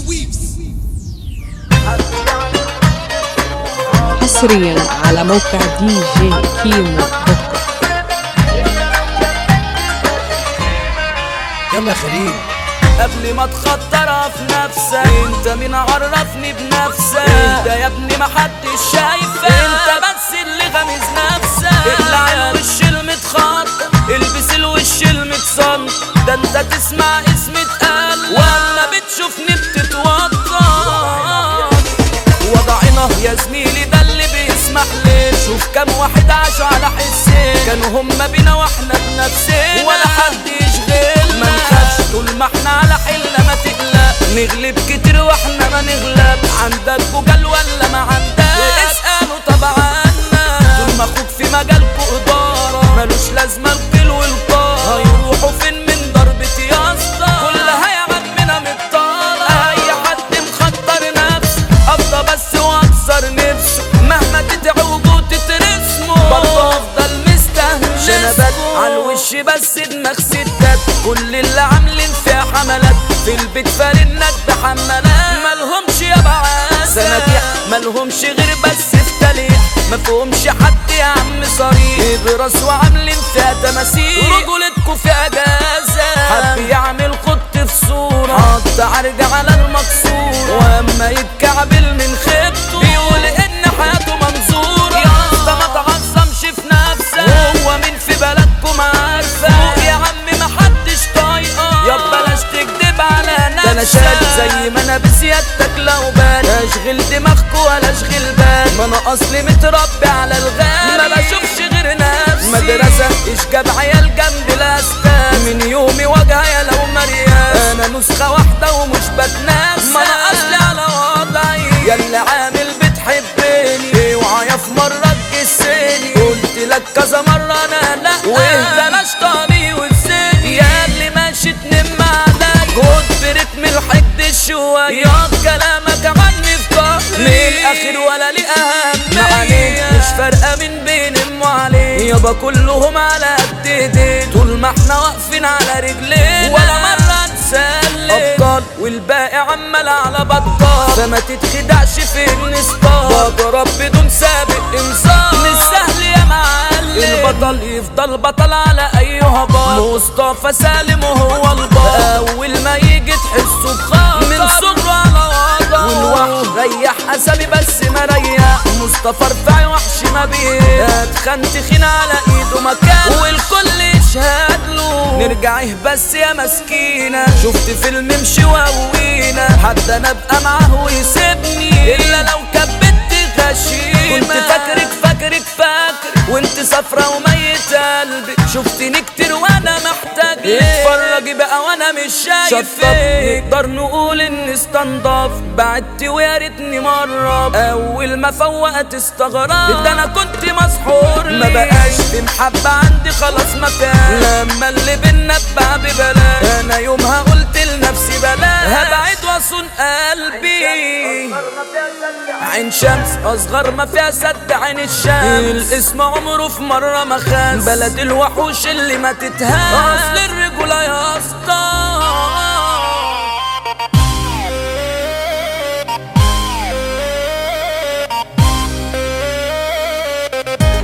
حصريا على موقع دي جي كيمو دوت كوم يلا يا خليل قبل ما تخطرها في نفسك انت مين عرفني بنفسك انت يا ابني محدش شايفك انت بس اللي غامز نفسك اقلع الوش المتخطر البس الوش المتصنط ده انت تسمع اسم اتقال واما بتشوفني بتتوتر وضعنا يا زميلي ده اللي بيسمح لي شوف كم واحد عاشوا على حسين كانوا هما بينا واحنا بنفسنا ولا حد يشغلنا ما نخافش طول ما احنا على حلة ما تقلق نغلب كتير واحنا ما نغلب عندك جوجل ولا ما عندك اسألوا طبعا طول ما اخوك في مجالكوا إدارة ملوش لازمة القيل والقار هيروحوا فين من ضربة يا اسطى كلها يا عمنا مطارة أي حد مخطر نفسه أفضى بس وأكسر نفسه مهما تدعوه وتترسمه برضه أفضل مستهلس شنبات على الوش بس دماغ ستات كل اللي عاملين فيها حملات في البيت فارنك بحملات مالهمش يا بعاد سنتيح مالهمش غير بس في تليح مفهومش حد يا عم صريح براس وعاملين فيها تماثيل رجولتكوا في اجازه حد يعمل خط في صوره حط عرج على المكسور واما يتكعبل من خيبته بيقول ان حياته منظوره يا اسطى ما تعظمش في نفسك هو مين في بلدكم عارفه فوق يا عم محدش طايقه يا بلاش تكدب على نفسك انا شاد زي ما انا بسيادتك لو بال اشغل دماغكوا ولا اشغل بال ما انا اصلي متربي على الغال ما بشوفش غير نفسي مدرسة اشجاب عيال جنب الاستاذ من يومي وجهي لو مرياس انا نسخة واحدة ومش بتناسى ما انا اصلي على وضعي ياللي عامل بتحبني اوعى في مرة تجسني قلت لك كذا مرة انا لا وبلاش طبي وتسيني يا اللي ماشي تنم عليا خد برتم الحقد شوية يا كلامك عني في ظهري من الاخر ولا لي اهمية مش فارقة من بين ام وعليه يابا كلهم على قد ايدين طول ما احنا واقفين على رجلين ولا مرة نسلم ابطال والباقي عمال على بطال فما تتخدعش في النسطال بضرب بدون سابق انذار مش سهل يا معلم البطل يفضل بطل على اي هبط مصطفى سالم وهو البطل اول ما يجي تحسه بخاطر من صغره على وضعه والوحش ريح اسامي بس ما ريح مصطفى رفعي وحش ما بيه اتخن تخين على ايده مكان والكل يشهد له نرجع إيه بس يا مسكينة شفت فيلم مشي وقوينا حتى انا ابقى معاه ويسيبني الا لو كبت غشيمة كنت فاكرك فاكرك فاكر وانت صفرة وميت قلبي شفتني كتير وانا محتاج لك اتفرجي بقى وانا مش شايف نقدر نقول اني استنضف بعدت ويا ريتني مرة اول ما فوقت استغرب ده انا كنت مسحور ما بقاش في محبة عندي خلاص ما فيها لما اللي بينا اتباع ببلاش انا يومها قلت لنفسي بلاش هبعد واصون قلبي عين شمس اصغر ما فيها سد عين الشمس الاسم عمره في مرة ما خاس بلد الوحوش اللي ما تتهان اصل الرجولة يا اسطى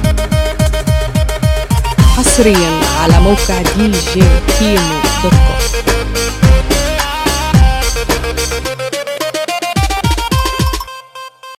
حصريا على موقع دي جي كيمو دوت كوم